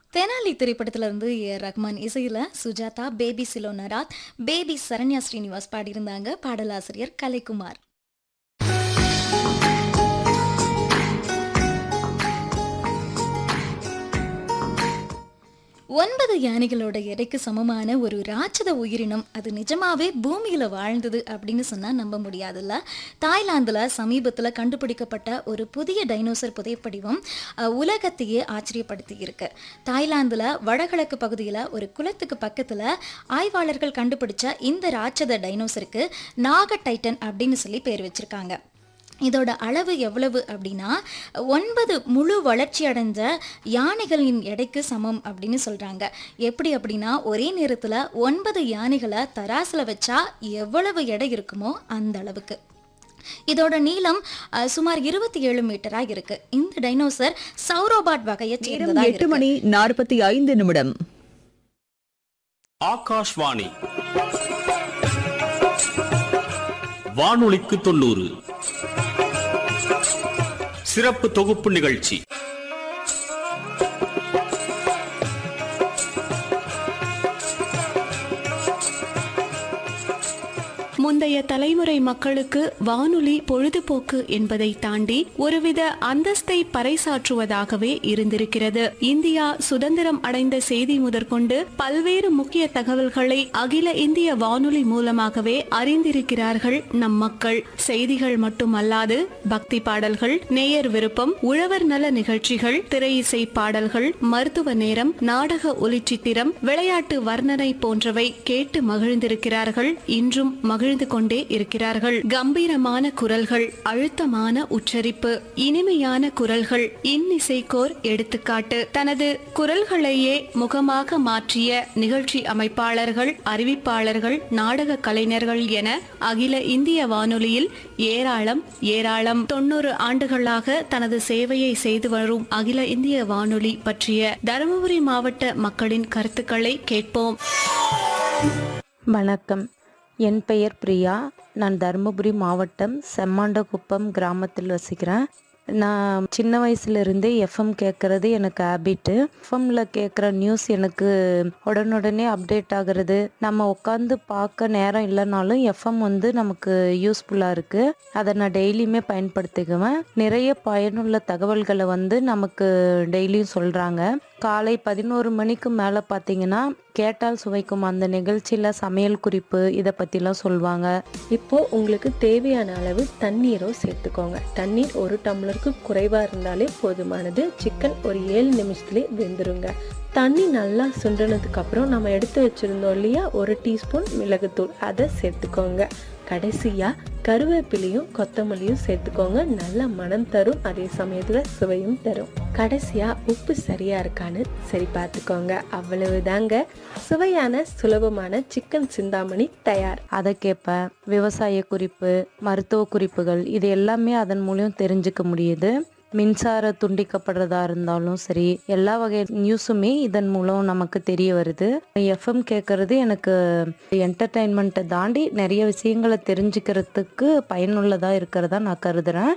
தெனாலி திரைப்படத்துல இருந்து ஏ ரஹ்மான் இசையில சுஜாதா பேபி சிலோனராத் பேபி சரண்யா ஸ்ரீனிவாஸ் பாடியிருந்தாங்க பாடலாசிரியர் கலைக்குமார் ஒன்பது யானைகளோட எடைக்கு சமமான ஒரு ராட்சத உயிரினம் அது நிஜமாவே பூமியில வாழ்ந்தது அப்படின்னு சொன்னா நம்ப முடியாதுல்ல தாய்லாந்துல சமீபத்துல கண்டுபிடிக்கப்பட்ட ஒரு புதிய டைனோசர் புதைப்படிவம் அஹ், உலகத்தையே ஆச்சரியப்படுத்தி இருக்கு தாய்லாந்துல வடகிழக்கு பகுதியில ஒரு குளத்துக்கு பக்கத்துல ஆய்வாளர்கள் கண்டுபிடிச்ச இந்த ராட்சத டைனோசருக்கு நாக டைட்டன் அப்படின்னு சொல்லி பேர் வச்சிருக்காங்க இதோட அளவு எவ்வளவு அப்படின்னா ஒன்பது முழு வளர்ச்சி அடைஞ்ச யானைகளின் எடைக்கு சமம் அப்படின்னு சொல்கிறாங்க எப்படி அப்படின்னா ஒரே நேரத்தில் ஒன்பது யானைகளை தராசில் வச்சா எவ்வளவு எடை இருக்குமோ அந்த அளவுக்கு இதோட நீளம் அஹ், சுமார் இருபத்தி ஏழு மீட்டரா இருக்கு இந்த டைனோசர் சௌரோபாட் வகையை நேரம் சேர்ந்ததா எட்டு இருக்கு மணி நாற்பத்தி ஐந்து நிமிடம் ஆகாஷ்வாணி வானொலிக்கு தொண்ணூறு சிறப்பு தொகுப்பு நிகழ்ச்சி முந்தைய தலைமுறை மக்களுக்கு வானொலி பொழுதுபோக்கு என்பதை தாண்டி ஒருவித அந்தஸ்தை பறைசாற்றுவதாகவே இருந்திருக்கிறது இந்தியா சுதந்திரம் அடைந்த செய்தி முதற்கொண்டு பல்வேறு முக்கிய தகவல்களை அகில இந்திய வானொலி மூலமாகவே அறிந்திருக்கிறார்கள் நம் மக்கள் செய்திகள் மட்டுமல்லாது பக்தி பாடல்கள் நேயர் விருப்பம் உழவர் நல நிகழ்ச்சிகள் திரையிசை பாடல்கள் மருத்துவ நேரம் நாடக ஒலிச்சித்திரம் விளையாட்டு வர்ணனை போன்றவை கேட்டு மகிழ்ந்திருக்கிறார்கள் இன்றும் மகிழ்ந்து கொண்டே இருக்கிறார்கள் கம்பீரமான குரல்கள் அழுத்தமான உச்சரிப்பு இனிமையான குரல்கள் இன்னிசைக்கோர் எடுத்துக்காட்டு தனது குரல்களையே முகமாக மாற்றிய நிகழ்ச்சி அமைப்பாளர்கள் அறிவிப்பாளர்கள் நாடக கலைஞர்கள் என அகில இந்திய வானொலியில் ஏராளம் ஏராளம் தொண்ணூறு ஆண்டுகளாக தனது சேவையை செய்து வரும் அகில இந்திய வானொலி பற்றிய தருமபுரி மாவட்ட மக்களின் கருத்துக்களை கேட்போம் வணக்கம் என் பெயர் பிரியா நான் தருமபுரி மாவட்டம் செம்மாண்டகுப்பம் கிராமத்தில் வசிக்கிறேன் நான் சின்ன வயசுலேருந்தே எஃப்எம் கேட்குறது எனக்கு ஹேபிட்டு எஃப்எம்ல கேட்குற நியூஸ் எனக்கு உடனுடனே அப்டேட் ஆகுறது நம்ம உட்காந்து பார்க்க நேரம் இல்லைனாலும் எஃப்எம் வந்து நமக்கு யூஸ்ஃபுல்லாக இருக்குது அதை நான் டெய்லியுமே பயன்படுத்திக்குவேன் நிறைய பயனுள்ள தகவல்களை வந்து நமக்கு டெய்லியும் சொல்கிறாங்க காலை பதினோரு மணிக்கு மேலே பார்த்தீங்கன்னா கேட்டால் சுவைக்கும் அந்த நிகழ்ச்சியில் சமையல் குறிப்பு இதை பற்றிலாம் சொல்லுவாங்க இப்போ உங்களுக்கு தேவையான அளவு தண்ணீரும் சேர்த்துக்கோங்க தண்ணீர் ஒரு டம்ளருக்கு குறைவா இருந்தாலே போதுமானது சிக்கன் ஒரு ஏழு நிமிஷத்துலேயே வெந்துருங்க தண்ணி நல்லா சுண்டினதுக்கு அப்புறம் நம்ம எடுத்து வச்சிருந்தோம் இல்லையா ஒரு டீஸ்பூன் மிளகுத்தூள் அதை சேர்த்துக்கோங்க கடைசியா கருவேப்பிலையும் கொத்தமல்லியும் சேர்த்துக்கோங்க நல்ல மனம் தரும் அதே சமயத்துல சுவையும் தரும் கடைசியா உப்பு சரியா இருக்கான்னு சரி பார்த்துக்கோங்க அவ்வளவுதாங்க சுவையான சுலபமான சிக்கன் சிந்தாமணி தயார் அதை கேட்பேன் விவசாய குறிப்பு மருத்துவ குறிப்புகள் இது எல்லாமே அதன் மூலியம் தெரிஞ்சுக்க முடியுது மின்சார துண்டிக்கப்படுறதா இருந்தாலும் சரி எல்லா வகை நியூஸுமே இதன் மூலம் நமக்கு தெரிய வருது எஃப்எம் கேட்கறது எனக்கு என்டர்டைன்மெண்ட்டை தாண்டி நிறைய விஷயங்களை தெரிஞ்சுக்கிறதுக்கு பயனுள்ளதாக இருக்கிறதா நான் கருதுறேன்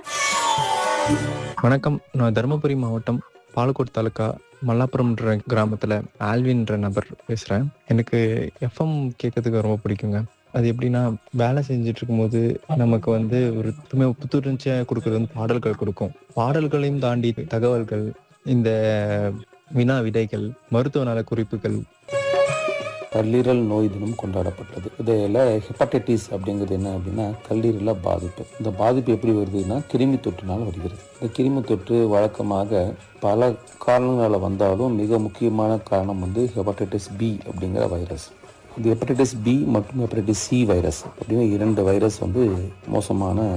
வணக்கம் நான் தருமபுரி மாவட்டம் பாலக்கோட் தாலுக்கா மல்லாப்புரம்ன்ற கிராமத்தில் ஆல்வின்ற நபர் பேசுகிறேன் எனக்கு எஃப்எம் கேட்கறதுக்கு ரொம்ப பிடிக்குங்க அது எப்படின்னா வேலை செஞ்சுட்டு இருக்கும்போது நமக்கு வந்து ஒரு புத்துமை புத்துணர்ச்சியாக கொடுக்கறது வந்து பாடல்கள் கொடுக்கும் பாடல்களையும் தாண்டி தகவல்கள் இந்த வினா விடைகள் மருத்துவ நல குறிப்புகள் கல்லீரல் நோய் தினம் கொண்டாடப்பட்டது இதில் ஹெப்படைட்டிஸ் அப்படிங்கிறது என்ன அப்படின்னா கல்லீரல பாதிப்பு இந்த பாதிப்பு எப்படி வருதுன்னா கிருமி தொற்றுனால வருகிறது இந்த கிருமி தொற்று வழக்கமாக பல காரணங்களால் வந்தாலும் மிக முக்கியமான காரணம் வந்து ஹெப்படைட்டிஸ் பி அப்படிங்கிற வைரஸ் இந்த ஹெப்படைட்டிஸ் பி மற்றும் ஹெப்படைட்டிஸ் சி வைரஸ் அப்படின்னு இரண்டு வைரஸ் வந்து மோசமான